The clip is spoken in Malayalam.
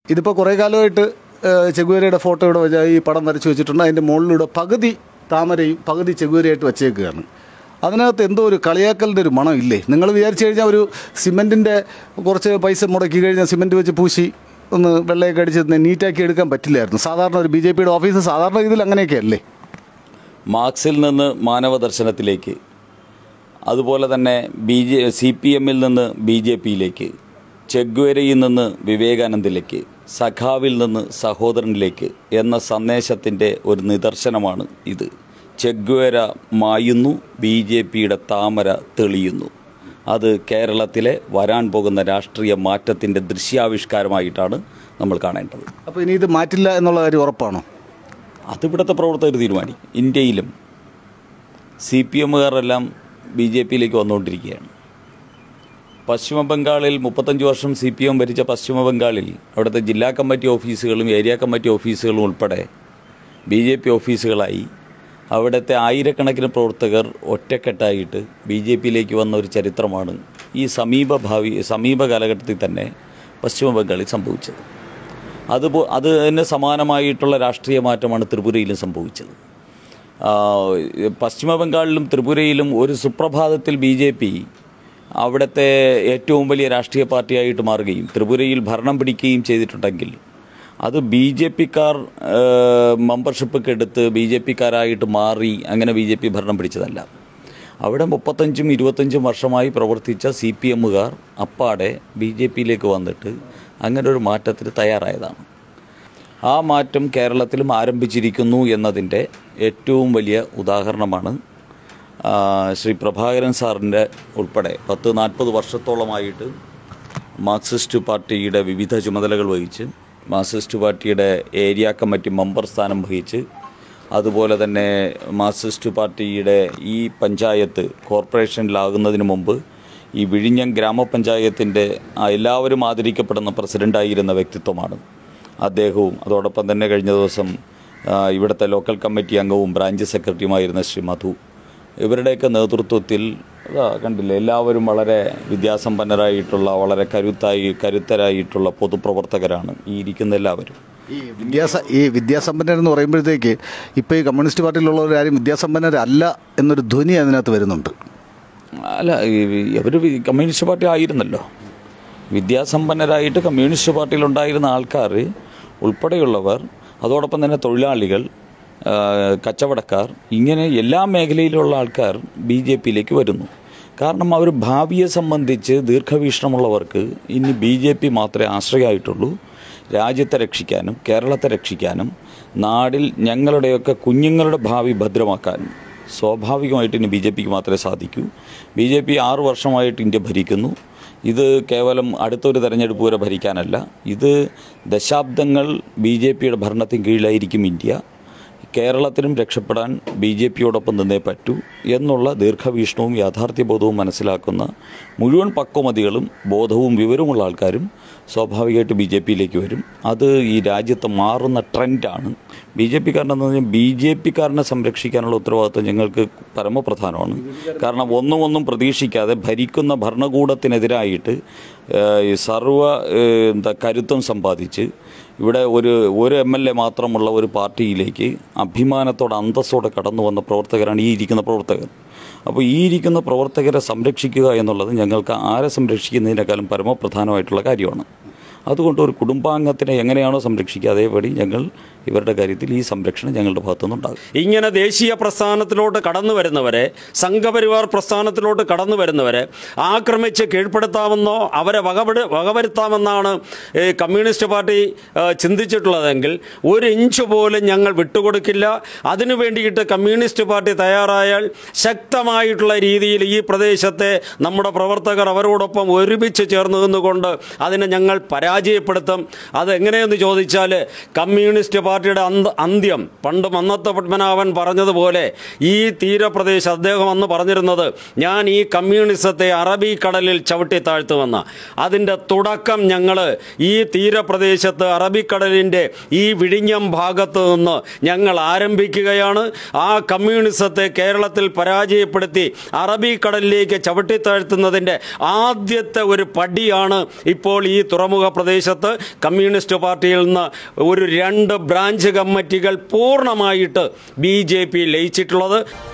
ഇതിപ്പോൾ കുറേ കാലമായിട്ട് ഏഹ്, ചെഗുവേരയുടെ ഫോട്ടോ ഇവിടെ വെച്ച ഈ പടം വരച്ച് വെച്ചിട്ടുണ്ട് അതിൻ്റെ മുകളിലൂടെ പകുതി താമരയും പകുതി ചെഗുവേരയായിട്ട് വെച്ചേക്കുകയാണ് അതിനകത്ത് എന്തോ ഒരു കളിയാക്കലിൻ്റെ ഒരു മണം ഇല്ലേ നിങ്ങൾ വിചാരിച്ചു കഴിഞ്ഞാൽ ഒരു സിമെൻറ്റിൻ്റെ കുറച്ച് പൈസ മുടക്കി കഴിഞ്ഞാൽ സിമെൻറ്റ് വെച്ച് പൂശി ഒന്ന് വെള്ളയൊക്കെ അടിച്ച് നീറ്റാക്കി എടുക്കാൻ പറ്റില്ലായിരുന്നു സാധാരണ ഒരു ബി ജെ പിയുടെ ഓഫീസ് സാധാരണ ഇതിൽ അങ്ങനെയൊക്കെ അല്ലേ മാർക്സിൽ നിന്ന് മാനവ ദർശനത്തിലേക്ക് അതുപോലെ തന്നെ ബി ജെ സി പി എമ്മിൽ നിന്ന് ബി ജെ പിയിലേക്ക് ചെഗ്വേരയിൽ നിന്ന് വിവേകാനന്ദിലേക്ക് സഖാവിൽ നിന്ന് സഹോദരനിലേക്ക് എന്ന സന്ദേശത്തിൻ്റെ ഒരു നിദർശനമാണ് ഇത് ചെഗ്വേര മായുന്നു ബി ജെ പിയുടെ താമര തെളിയുന്നു അത് കേരളത്തിലെ വരാൻ പോകുന്ന രാഷ്ട്രീയ മാറ്റത്തിൻ്റെ ദൃശ്യാവിഷ്കാരമായിട്ടാണ് നമ്മൾ കാണേണ്ടത് അപ്പോൾ ഇനി ഇത് മാറ്റില്ല എന്നുള്ള കാര്യം ഉറപ്പാണോ അത് ഇവിടുത്തെ പ്രവർത്തകർ തീരുമാനിക്കും ഇന്ത്യയിലും സി പി എമ്മുകാരെല്ലാം ബി ജെ പിയിലേക്ക് വന്നുകൊണ്ടിരിക്കുകയാണ് പശ്ചിമ ബംഗാളിൽ മുപ്പത്തഞ്ച് വർഷം സി പി എം ഭരിച്ച പശ്ചിമ ബംഗാളിൽ അവിടുത്തെ ജില്ലാ കമ്മിറ്റി ഓഫീസുകളും ഏരിയ കമ്മിറ്റി ഓഫീസുകളും ഉൾപ്പെടെ ബി ജെ പി ഓഫീസുകളായി അവിടുത്തെ ആയിരക്കണക്കിന് പ്രവർത്തകർ ഒറ്റക്കെട്ടായിട്ട് ബി ജെ പിയിലേക്ക് വന്ന ഒരു ചരിത്രമാണ് ഈ സമീപ ഭാവി സമീപ കാലഘട്ടത്തിൽ തന്നെ പശ്ചിമ ബംഗാളിൽ സംഭവിച്ചത് അതുപോ അതിന് സമാനമായിട്ടുള്ള രാഷ്ട്രീയ മാറ്റമാണ് ത്രിപുരയിലും സംഭവിച്ചത് ആ, പശ്ചിമ ബംഗാളിലും ത്രിപുരയിലും ഒരു സുപ്രഭാതത്തിൽ ബി ജെ പി അവിടുത്തെ ഏറ്റവും വലിയ രാഷ്ട്രീയ പാർട്ടിയായിട്ട് മാറുകയും ത്രിപുരയിൽ ഭരണം പിടിക്കുകയും ചെയ്തിട്ടുണ്ടെങ്കിൽ അത് ബി ജെ പിക്കാർ മെമ്പർഷിപ്പ് എടുത്ത് ബി ജെ പിക്കാരായിട്ട് മാറി അങ്ങനെ ബി ജെ പി ഭരണം പിടിച്ചതല്ല അവിടെ മുപ്പത്തഞ്ചും ഇരുപത്തഞ്ചും വർഷമായി പ്രവർത്തിച്ച സി പി എമ്മുകാർ അപ്പാടെ ബി ജെ പിയിലേക്ക് വന്നിട്ട് അങ്ങനെ ഒരു മാറ്റത്തിന് തയ്യാറായതാണ് ആ മാറ്റം കേരളത്തിലും ആരംഭിച്ചിരിക്കുന്നു എന്നതിൻ്റെ ഏറ്റവും വലിയ ഉദാഹരണമാണ് ആ, ശ്രീ പ്രഭാകരൻ സാറിൻ്റെ ഉൾപ്പെടെ പത്ത് നാൽപ്പത് വർഷത്തോളമായിട്ട് മാർക്സിസ്റ്റ് പാർട്ടിയുടെ വിവിധ ചുമതലകൾ വഹിച്ച് മാർക്സിസ്റ്റ് പാർട്ടിയുടെ ഏരിയ കമ്മിറ്റി മെമ്പർ സ്ഥാനം വഹിച്ച് അതുപോലെ തന്നെ മാർക്സിസ്റ്റ് പാർട്ടിയുടെ ഈ പഞ്ചായത്ത് കോർപ്പറേഷനിലാകുന്നതിന് മുമ്പ് ഈ വിഴിഞ്ഞം ഗ്രാമപഞ്ചായത്തിൻ്റെ ആ എല്ലാവരും ആദരിക്കപ്പെടുന്ന പ്രസിഡൻ്റായിരുന്ന വ്യക്തിത്വമാണ് അദ്ദേഹവും അതോടൊപ്പം തന്നെ കഴിഞ്ഞ ദിവസം ആ, ഇവിടുത്തെ ലോക്കൽ കമ്മിറ്റി അംഗവും ബ്രാഞ്ച് സെക്രട്ടറിയുമായിരുന്ന ശ്രീ മധു ഇവരുടെയൊക്കെ നേതൃത്വത്തിൽ അതാ കണ്ടില്ലേ എല്ലാവരും വളരെ വിദ്യാസമ്പന്നരായിട്ടുള്ള വളരെ കരുത്തായി കരുത്തരായിട്ടുള്ള പൊതുപ്രവർത്തകരാണ് ഈ ഇരിക്കുന്ന എല്ലാവരും ഈ വിദ്യാസ ഈ വിദ്യാസമ്പന്നരെന്ന് പറയുമ്പോഴത്തേക്ക് ഇപ്പോൾ ഈ കമ്മ്യൂണിസ്റ്റ് പാർട്ടിയിലുള്ളവരാരും വിദ്യാസമ്പന്നരല്ല എന്നൊരു ധ്വനി അതിനകത്ത് വരുന്നുണ്ട് അല്ല അവർ കമ്മ്യൂണിസ്റ്റ് പാർട്ടി ആയിരുന്നല്ലോ വിദ്യാസമ്പന്നരായിട്ട് കമ്മ്യൂണിസ്റ്റ് പാർട്ടിയിലുണ്ടായിരുന്ന ആൾക്കാർ ഉൾപ്പെടെയുള്ളവർ അതോടൊപ്പം തന്നെ തൊഴിലാളികൾ ആ, കച്ചവടക്കാർ ഇങ്ങനെ എല്ലാ മേഖലയിലുള്ള ആൾക്കാർ ബി ജെ പിയിലേക്ക് വരുന്നു കാരണം അവർ ഭാവിയെ സംബന്ധിച്ച് ദീർഘവീക്ഷണമുള്ളവർക്ക് ഇനി ബി ജെ പി മാത്രമേ ആശ്രയമായിട്ടുള്ളൂ രാജ്യത്തെ രക്ഷിക്കാനും കേരളത്തെ രക്ഷിക്കാനും നാടിൽ ഞങ്ങളുടെയൊക്കെ കുഞ്ഞുങ്ങളുടെ ഭാവി ഭദ്രമാക്കാനും സ്വാഭാവികമായിട്ട് ഇനി ബി ജെ പിക്ക് മാത്രമേ സാധിക്കൂ ബി ജെ പി ആറു വർഷമായിട്ട് ഇന്ത്യ ഭരിക്കുന്നു ഇത് കേവലം അടുത്തൊരു തെരഞ്ഞെടുപ്പ് വരെ ഭരിക്കാനല്ല ഇത് ദശാബ്ദങ്ങൾ ബി ജെ പിയുടെ ഭരണത്തിന് കീഴിലായിരിക്കും ഇന്ത്യ കേരളത്തിനും രക്ഷപ്പെടാൻ ബി ജെ പിയോടൊപ്പം നിന്നേ പറ്റൂ എന്നുള്ള ദീർഘവീക്ഷണവും യാഥാർത്ഥ്യബോധവും മനസ്സിലാക്കുന്ന മുഴുവൻ പക്വമതികളും ബോധവും വിവരമുള്ള ആൾക്കാരും സ്വാഭാവികമായിട്ട് ബി ജെ പിയിലേക്ക് വരും അത് ഈ രാജ്യത്ത് മാറുന്ന ട്രെൻഡാണ് ബി ജെ പിക്കാരനെന്ന് പറഞ്ഞാൽ ബി ജെ പിക്കാരനെ സംരക്ഷിക്കാനുള്ള ഉത്തരവാദിത്വം ഞങ്ങൾക്ക് പരമപ്രധാനമാണ് കാരണം ഒന്നും ഒന്നും പ്രതീക്ഷിക്കാതെ ഭരിക്കുന്ന ഭരണകൂടത്തിനെതിരായിട്ട് ഏഹ്, ഈ സർവ ഏഹ്, എന്താ കരുത്വം സമ്പാദിച്ച് ഇവിടെ ഒരു ഒരു എം എൽ എ മാത്രമുള്ള ഒരു പാർട്ടിയിലേക്ക് അഭിമാനത്തോടെ അന്തസ്സോടെ കടന്നു വന്ന പ്രവർത്തകരാണ് ഈ ഇരിക്കുന്ന പ്രവർത്തകർ അപ്പോൾ ഈ ഇരിക്കുന്ന പ്രവർത്തകരെ സംരക്ഷിക്കുക എന്നുള്ളത് ഞങ്ങൾക്ക് ആരെ സംരക്ഷിക്കുന്നതിനേക്കാളും പരമപ്രധാനമായിട്ടുള്ള കാര്യമാണ് അതുകൊണ്ട് ഒരു കുടുംബാംഗത്തിനെ എങ്ങനെയാണോ സംരക്ഷിക്കുക അതേപടി ഞങ്ങൾ ഇവരുടെ കാര്യത്തിൽ ഈ സംരക്ഷണം ഞങ്ങളുടെ ഭാഗത്തുനിന്നുണ്ടാകും ഇങ്ങനെ ദേശീയ പ്രസ്ഥാനത്തിലോട്ട് കടന്നു വരുന്നവരെ സംഘപരിവാർ പ്രസ്ഥാനത്തിലോട്ട് കടന്നു വരുന്നവരെ ആക്രമിച്ച് കീഴ്പ്പെടുത്താമെന്നോ അവരെ വകപെടു വകവരുത്താമെന്നാണ് ഏ, കമ്മ്യൂണിസ്റ്റ് പാർട്ടി ഏ, ചിന്തിച്ചിട്ടുള്ളതെങ്കിൽ ഒരു ഇഞ്ച് പോലും ഞങ്ങൾ വിട്ടുകൊടുക്കില്ല അതിനു വേണ്ടിയിട്ട് കമ്മ്യൂണിസ്റ്റ് പാർട്ടി തയ്യാറായാൽ ശക്തമായിട്ടുള്ള രീതിയിൽ ഈ പ്രദേശത്തെ നമ്മുടെ പ്രവർത്തകർ അവരോടൊപ്പം ഒരുമിച്ച് ചേർന്ന് നിന്നുകൊണ്ട് അതിനെ ഞങ്ങൾ പരാജയപ്പെടുത്തും അതെങ്ങനെയെന്ന് ചോദിച്ചാൽ കമ്മ്യൂണിസ്റ്റ് പാർട്ടിയുടെ അന്ത അന്ത്യം പണ്ട് മന്നത്ത പത്മനാഭൻ പറഞ്ഞതുപോലെ ഈ തീരപ്രദേശം അദ്ദേഹം അന്ന് പറഞ്ഞിരുന്നത് ഞാൻ ഈ കമ്മ്യൂണിസത്തെ അറബിക്കടലിൽ ചവിട്ടി താഴ്ത്തുമെന്ന് അതിൻ്റെ തുടക്കം ഞങ്ങൾ ഈ തീരപ്രദേശത്ത് അറബിക്കടലിൻ്റെ ഈ വിഴിഞ്ഞം ഭാഗത്ത് നിന്ന് ഞങ്ങൾ ആരംഭിക്കുകയാണ് ആ കമ്മ്യൂണിസത്തെ കേരളത്തിൽ പരാജയപ്പെടുത്തി അറബിക്കടലിലേക്ക് ചവിട്ടിത്താഴ്ത്തുന്നതിൻ്റെ ആദ്യത്തെ ഒരു പടിയാണ് ഇപ്പോൾ ഈ തുറമുഖ പ്രദേശത്ത് കമ്മ്യൂണിസ്റ്റ് പാർട്ടിയിൽ നിന്ന് ഒരു രണ്ട് ബ്രാഞ്ച് കമ്മിറ്റികൾ പൂർണ്ണമായിട്ട് ബി ജെ പി ലയിച്ചിട്ടുള്ളത്